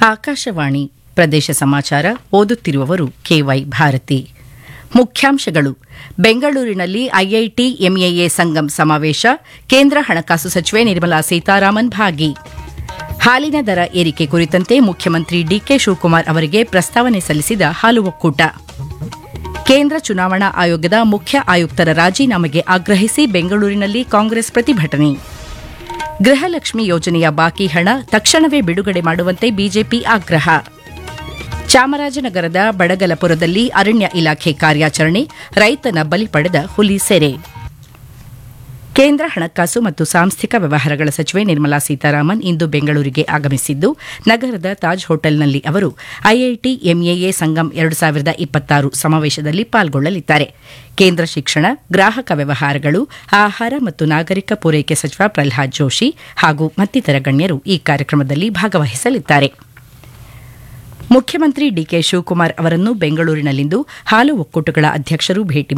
ಆಕಾಶವಾಣಿ ಪ್ರದೇಶ ಸಮಾಚಾರ ಓದುತ್ತಿರುವವರು ಕೆವೈ ಭಾರತಿ ಮುಖ್ಯಾಂಶಗಳು ಬೆಂಗಳೂರಿನಲ್ಲಿ ಐಐಟಿ ಎಂಎಎ ಸಂಗಮ್ ಸಮಾವೇಶ ಕೇಂದ್ರ ಹಣಕಾಸು ಸಚಿವೆ ನಿರ್ಮಲಾ ಸೀತಾರಾಮನ್ ಭಾಗಿ ಹಾಲಿನ ದರ ಏರಿಕೆ ಕುರಿತಂತೆ ಮುಖ್ಯಮಂತ್ರಿ ಡಿಕೆ ಶಿವಕುಮಾರ್ ಅವರಿಗೆ ಪ್ರಸ್ತಾವನೆ ಸಲ್ಲಿಸಿದ ಹಾಲು ಒಕ್ಕೂಟ ಕೇಂದ್ರ ಚುನಾವಣಾ ಆಯೋಗದ ಮುಖ್ಯ ಆಯುಕ್ತರ ರಾಜೀನಾಮೆಗೆ ಆಗ್ರಹಿಸಿ ಬೆಂಗಳೂರಿನಲ್ಲಿ ಕಾಂಗ್ರೆಸ್ ಪ್ರತಿಭಟನೆ ಗೃಹಲಕ್ಷ್ಮಿ ಯೋಜನೆಯ ಬಾಕಿ ಹಣ ತಕ್ಷಣವೇ ಬಿಡುಗಡೆ ಮಾಡುವಂತೆ ಬಿಜೆಪಿ ಆಗ್ರಹ ಚಾಮರಾಜನಗರದ ಬಡಗಲಪುರದಲ್ಲಿ ಅರಣ್ಯ ಇಲಾಖೆ ಕಾರ್ಯಾಚರಣೆ ರೈತನ ಬಲಿ ಪಡೆದ ಹುಲಿ ಸೆರೆ ಕೇಂದ್ರ ಹಣಕಾಸು ಮತ್ತು ಸಾಂಸ್ಥಿಕ ವ್ಯವಹಾರಗಳ ಸಚಿವೆ ನಿರ್ಮಲಾ ಸೀತಾರಾಮನ್ ಇಂದು ಬೆಂಗಳೂರಿಗೆ ಆಗಮಿಸಿದ್ದು ನಗರದ ತಾಜ್ ಹೋಟೆಲ್ನಲ್ಲಿ ಅವರು ಐಐಟಿ ಎಂಎಎ ಸಂಗಮ್ ಎರಡು ಸಾವಿರದ ಇಪ್ಪತ್ತಾರು ಸಮಾವೇಶದಲ್ಲಿ ಪಾಲ್ಗೊಳ್ಳಲಿದ್ದಾರೆ ಕೇಂದ್ರ ಶಿಕ್ಷಣ ಗ್ರಾಹಕ ವ್ಯವಹಾರಗಳು ಆಹಾರ ಮತ್ತು ನಾಗರಿಕ ಪೂರೈಕೆ ಸಚಿವ ಪ್ರಲ್ಹಾದ್ ಜೋಶಿ ಹಾಗೂ ಮತ್ತಿತರ ಗಣ್ಯರು ಈ ಕಾರ್ಯಕ್ರಮದಲ್ಲಿ ಭಾಗವಹಿಸಲಿದ್ದಾರೆ ಮುಖ್ಯಮಂತ್ರಿ ಡಿಕೆ ಶಿವಕುಮಾರ್ ಅವರನ್ನು ಬೆಂಗಳೂರಿನಲ್ಲಿಂದು ಹಾಲು ಒಕ್ಕೂಟಗಳ ಅಧ್ಯಕ್ಷರು ಭೇಟಿ